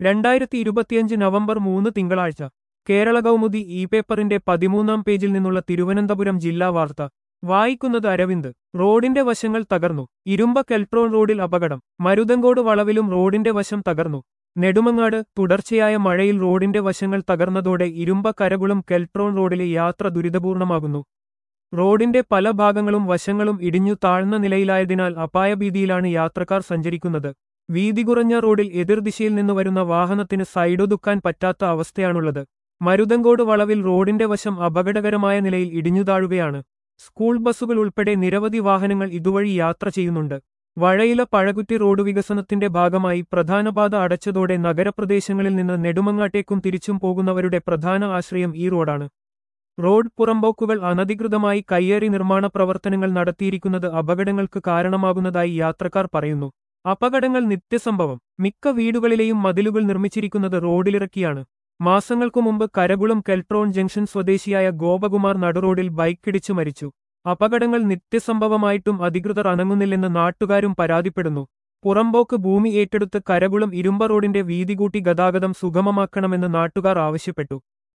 രണ്ടായിരത്തി ഇരുപത്തിയഞ്ച് നവംബർ മൂന്ന് തിങ്കളാഴ്ച കേരള കൗമുദി ഇ പേപ്പറിന്റെ പതിമൂന്നാം പേജിൽ നിന്നുള്ള തിരുവനന്തപുരം ജില്ലാ വാർത്ത വായിക്കുന്നത് അരവിന്ദ് റോഡിന്റെ വശങ്ങൾ തകർന്നു ഇരുമ്പ കെൽട്രോൺ റോഡിൽ അപകടം മരുതങ്കോട് വളവിലും റോഡിന്റെ വശം തകർന്നു നെടുമങ്ങാട് തുടർച്ചയായ മഴയിൽ റോഡിന്റെ വശങ്ങൾ തകർന്നതോടെ ഇരുമ്പ കരകുളം കെൽട്രോൺ റോഡിലെ യാത്ര ദുരിതപൂർണമാകുന്നു റോഡിന്റെ പല ഭാഗങ്ങളും വശങ്ങളും ഇടിഞ്ഞു താഴ്ന്ന നിലയിലായതിനാൽ അപായഭീതിയിലാണ് യാത്രക്കാർ സഞ്ചരിക്കുന്നത് വീതി കുറഞ്ഞ റോഡിൽ എതിർദിശയിൽ നിന്ന് വരുന്ന വാഹനത്തിന് സൈഡൊതുക്കാൻ പറ്റാത്ത അവസ്ഥയാണുള്ളത് മരുതങ്കോട് വളവിൽ റോഡിന്റെ വശം അപകടകരമായ നിലയിൽ ഇടിഞ്ഞു താഴുകയാണ് സ്കൂൾ ബസ്സുകൾ ഉൾപ്പെടെ നിരവധി വാഹനങ്ങൾ ഇതുവഴി യാത്ര ചെയ്യുന്നുണ്ട് വഴയില പഴകുറ്റി റോഡ് വികസനത്തിന്റെ ഭാഗമായി പ്രധാനപാത അടച്ചതോടെ നഗരപ്രദേശങ്ങളിൽ നിന്ന് നെടുമങ്ങാട്ടേക്കും തിരിച്ചും പോകുന്നവരുടെ പ്രധാന ആശ്രയം ഈ റോഡാണ് റോഡ് പുറമ്പോക്കുകൾ അനധികൃതമായി കയ്യേറി നിർമ്മാണ പ്രവർത്തനങ്ങൾ നടത്തിയിരിക്കുന്നത് അപകടങ്ങൾക്ക് കാരണമാകുന്നതായി യാത്രക്കാർ പറയുന്നു അപകടങ്ങൾ നിത്യസംഭവം മിക്ക വീടുകളിലെയും മതിലുകൾ നിർമ്മിച്ചിരിക്കുന്നത് റോഡിലിറക്കിയാണ് മാസങ്ങൾക്കു മുമ്പ് കരകുളം കെൽട്രോൺ ജംഗ്ഷൻ സ്വദേശിയായ ഗോപകുമാർ നടുറോഡിൽ ബൈക്കിടിച്ചു മരിച്ചു അപകടങ്ങൾ നിത്യസംഭവമായിട്ടും അധികൃതർ അനങ്ങുന്നില്ലെന്ന് നാട്ടുകാരും പരാതിപ്പെടുന്നു പുറമ്പോക്ക് ഭൂമി ഏറ്റെടുത്ത് കരകുളം ഇരുമ്പ റോഡിന്റെ വീതി കൂട്ടി ഗതാഗതം സുഗമമാക്കണമെന്ന് നാട്ടുകാർ ആവശ്യപ്പെട്ടു